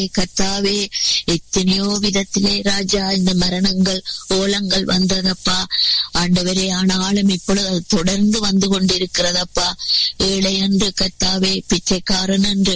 கர்த்தாவே எத்தனையோ விதத்திலே ராஜா இந்த மரணங்கள் ஓலங்கள் வந்ததப்பா ஆண்டவரே ஆனாலும் இப்பொழுது அது தொடர்ந்து வந்து கொண்டிருக்கிறதப்பா ஏழை என்று கர்த்தாவே பிச்சைக்காரன் என்று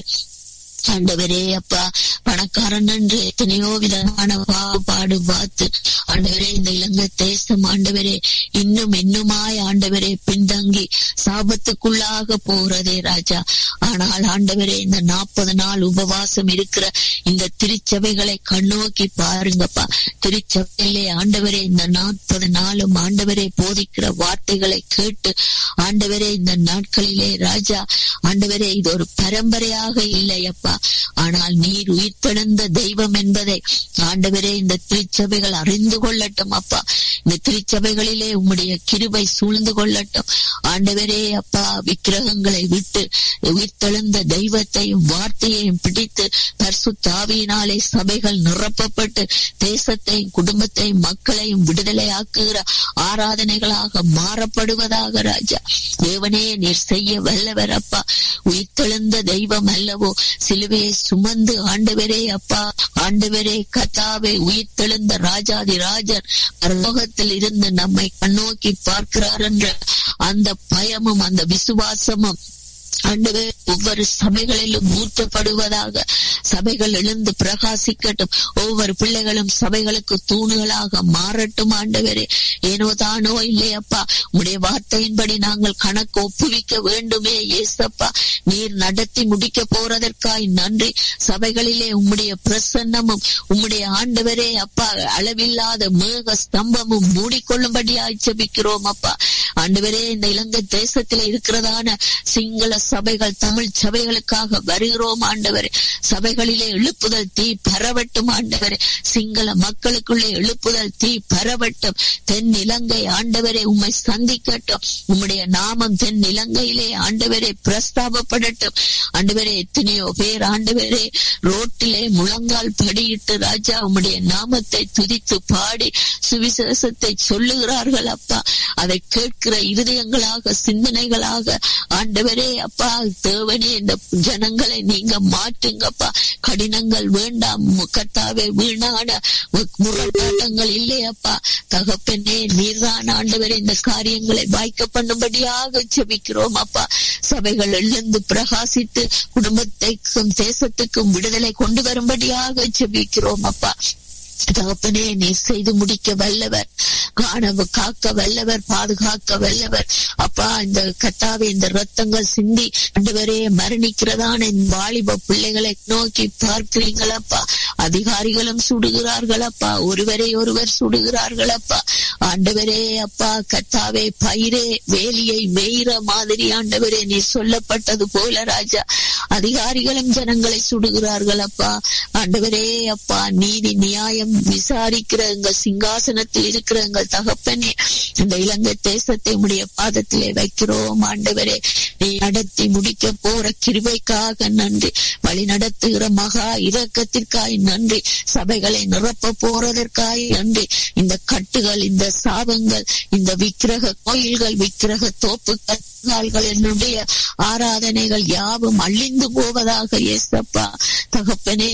ஆண்டவரே அப்பா பணக்காரன் என்று எத்தனையோ விதமான பாடு பார்த்து ஆண்டவரே இந்த இலங்கை தேசம் ஆண்டவரே இன்னும் இன்னுமாய் ஆண்டவரே பின்தங்கி சாபத்துக்குள்ளாக போறதே ராஜா ஆனால் ஆண்டவரே இந்த நாற்பது நாள் உபவாசம் இருக்கிற இந்த திருச்சபைகளை கண்ணோக்கி பாருங்கப்பா திருச்சபையிலே ஆண்டவரே இந்த நாற்பது நாளும் ஆண்டவரே போதிக்கிற வார்த்தைகளை கேட்டு ஆண்டவரே இந்த நாட்களிலே ராஜா ஆண்டவரே இது ஒரு பரம்பரையாக இல்லையப்பா ஆனால் நீர் உயிர்த்தெழுந்த தெய்வம் என்பதை ஆண்டவரே இந்த திருச்சபைகள் அறிந்து கொள்ளட்டும் அப்பா இந்த திருச்சபைகளிலே உம்முடைய கிருபை சூழ்ந்து கொள்ளட்டும் ஆண்டவரே அப்பா விக்கிரகங்களை விட்டு உயிர்த்தெழுந்த தெய்வத்தையும் வார்த்தையையும் பிடித்து பர்சுத்தாவியினாலே சபைகள் நிரப்பப்பட்டு தேசத்தையும் குடும்பத்தையும் மக்களையும் விடுதலையாக்குகிற ஆராதனைகளாக மாறப்படுவதாக ராஜா தேவனே நீர் செய்ய வல்லவர் அப்பா உயிர்த்தெழுந்த தெய்வம் அல்லவோ சிலுவையை சுமந்து ஆண்டவரே அப்பா ஆண்டவரே கத்தாவை உயிர்த்தெழுந்த ராஜாதி ராஜர் பரலோகத்தில் இருந்து நம்மை கண்ணோக்கி பார்க்கிறார் என்ற அந்த பயமும் அந்த விசுவாசமும் ஆண்டவே ஒவ்வொரு சபைகளிலும் ஊற்றப்படுவதாக சபைகள் எழுந்து பிரகாசிக்கட்டும் ஒவ்வொரு பிள்ளைகளும் சபைகளுக்கு தூணுகளாக மாறட்டும் ஆண்டவரே ஏனோ தானோ இல்லையப்பா உடைய வார்த்தையின்படி நாங்கள் கணக்கு ஒப்புவிக்க வேண்டுமே ஏசப்பா நீர் நடத்தி முடிக்க போறதற்காய் நன்றி சபைகளிலே உம்முடைய பிரசன்னமும் உம்முடைய ஆண்டவரே அப்பா அளவில்லாத மேக ஸ்தம்பமும் மூடிக்கொள்ளும்படியாய் ஜெபிக்கிறோம் அப்பா ஆண்டவரே இந்த இலங்கை தேசத்தில் இருக்கிறதான சிங்கள சபைகள் தமிழ் சபைகளுக்காக வருகிறோம் ஆண்டவரே சபைகளிலே எழுப்புதல் தீ பரவட்டும் ஆண்டவரே சிங்கள மக்களுக்குள்ளே எழுப்புதல் தீ பரவட்டும் தென் இலங்கை ஆண்டவரே உம்மை சந்திக்கட்டும் உம்முடைய நாமம் தென் இலங்கையிலே ஆண்டவரே பிரஸ்தாபப்படட்டும் ஆண்டவரே எத்தனையோ பேர் ஆண்டவரே ரோட்டிலே முழங்கால் படியிட்டு ராஜா உம்முடைய நாமத்தை துதித்து பாடி சுவிசேஷத்தை சொல்லுகிறார்கள் அப்பா அதை கேட்கிற இருதயங்களாக சிந்தனைகளாக ஆண்டவரே அப்பா தேவனே இந்த ஜனங்களை நீங்க மாற்றுங்கப்பா கடினங்கள் வேண்டாம் கத்தாவே வீணான முரட்டாட்டங்கள் இல்லையப்பா தகப்பனே நீர்தான் ஆண்டவரே இந்த காரியங்களை வாய்க்க பண்ணும்படியாக செபிக்கிறோம் அப்பா சபைகள் எழுந்து பிரகாசித்து குடும்பத்தைக்கும் தேசத்துக்கும் விடுதலை கொண்டு வரும்படியாக செபிக்கிறோம் அப்பா தகப்பனே நீ செய்து முடிக்க வல்லவர் காணவ காக்க வல்லவர் பாதுகாக்க வல்லவர் அப்பா இந்த கத்தாவே இந்த ரத்தங்கள் சிந்தி ஆண்டவரே மரணிக்கிறதான இந்த வாலிப பிள்ளைகளை நோக்கி பார்க்கிறீங்களப்பா அதிகாரிகளும் சுடுகிறார்களப்பா ஒருவரை ஒருவர் சுடுகிறார்களப்பா ஆண்டவரே அப்பா கத்தாவே பயிரே வேலியை மேயிற மாதிரி ஆண்டவரே நீ சொல்லப்பட்டது போல ராஜா அதிகாரிகளும் ஜனங்களை சுடுகிறார்கள் அப்பா ஆண்டவரே அப்பா நீதி நியாயம் விசாரிக்கிற எங்கள் சிங்காசனத்தில் இருக்கிற எங்கள் தகப்பனே இந்த இலங்கை தேசத்தை உடைய பாதத்திலே வைக்கிறோம் ஆண்டவரே நீ நடத்தி முடிக்க போற கிருபைக்காக நன்றி வழி நடத்துகிற மகா இரக்கத்திற்காய் நன்றி சபைகளை நிரப்ப போறதற்காய் நன்றி இந்த கட்டுகள் இந்த சாபங்கள் இந்த விக்கிரக கோயில்கள் விக்கிரக தோப்புகள் என்னுடைய ஆராதனைகள் யாவும் அழிந்து போவதாக ஏசப்பா தகப்பனே